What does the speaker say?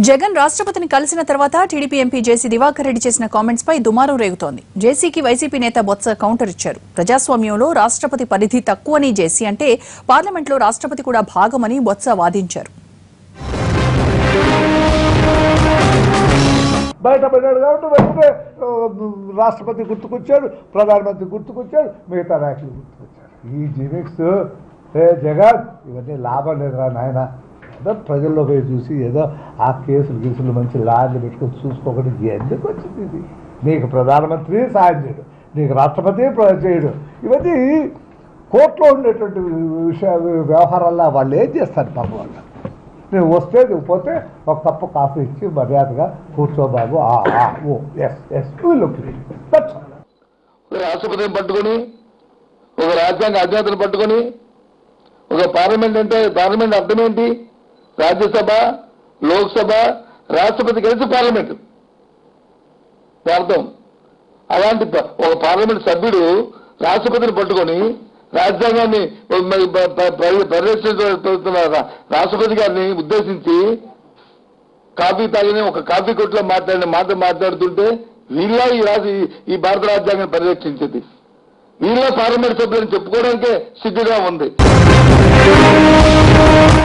జగన్ రాష్ట్రపతిని కలిసిన తర్వాత TDP MP JC Diwakar Reddy చేసిన కామెంట్స్ పై దుమారం రేగుతోంది జేసీకి వైసీపీ నేత బొత్స కౌంటర్ ఇచ్చారు ప్రజాస్వామ్యంలో రాష్ట్రపతి పరిధి తక్కువని జేసీ అంటే పార్లమెంట్లో రాష్ట్రపతి కూడా భాగమని బొత్స వాదించారు బయటపడ్డాడు కాబట్టి వెంటనే ఆ, రాష్ట్రపతి గుర్తుకొచ్చాడు ప్రధానమంత్రి గుర్తుకొచ్చాడు మిగతా నాయకులు గుర్తుకొచ్చారు ఈ జిమిక్స్ ఏ జగన్ ఇవన్నీ లాభం లేదురా నాయన ఏదో ప్రజల్లో పోయి చూసి ఏదో ఆ కేసులు గీసులు మంచి లాయర్లు పెట్టుకొని చూసుకోకుండా ఎందుకు వచ్చింది ఇది నీకు ప్రధానమంత్రి సాయం చేయడు నీకు రాష్ట్రపతి ప్ర- చేయడు ఇవన్నీ కోర్టులో ఉండేటువంటి విషయ వ్యవహారాల్లో వాళ్ళు ఏం చేస్తారు పాపం వాళ్ళు నువ్వు వస్తే నువ్వు పోతే ఒక కప్పు కాఫీ ఇచ్చి మర్యాదగా కూర్చో బాబు ఆ, ఆ, oh yes yes that's all ఒక రాష్ట్రపతిని పట్టుకొని ఒక రాజ్యాంగ అధినేతను పట్టుకొని ఒక పార్లమెంట్ అంటే పార్లమెంట్ అర్థం ఏంటి రాజ్యసభ లోక్సభ రాష్ట్రపతి కలిసి పార్లమెంట్ అర్థం అలాంటి ప- ఒక పార్లమెంట్ సభ్యుడు రాష్ట్రపతిని పట్టుకొని రాజ్యాంగాన్ని మరి ప- ప- పరి- పరిరక్షిస్తున్న రా- రాష్ట్రపతి గారిని ఉద్దేశించి కాఫీ తాగిన ఒక కాఫీ కొట్లో మాట్లాడిన మాట మాట్లాడుతుంటే వీళ్ళ ఈ రాజు ఈ భారత రాజ్యాంగాన్ని పరిరక్షించింది వీళ్ళ పార్లమెంట్ సభ్యులను చెప్పుకోవడానికే సిద్ధంగా ఉంది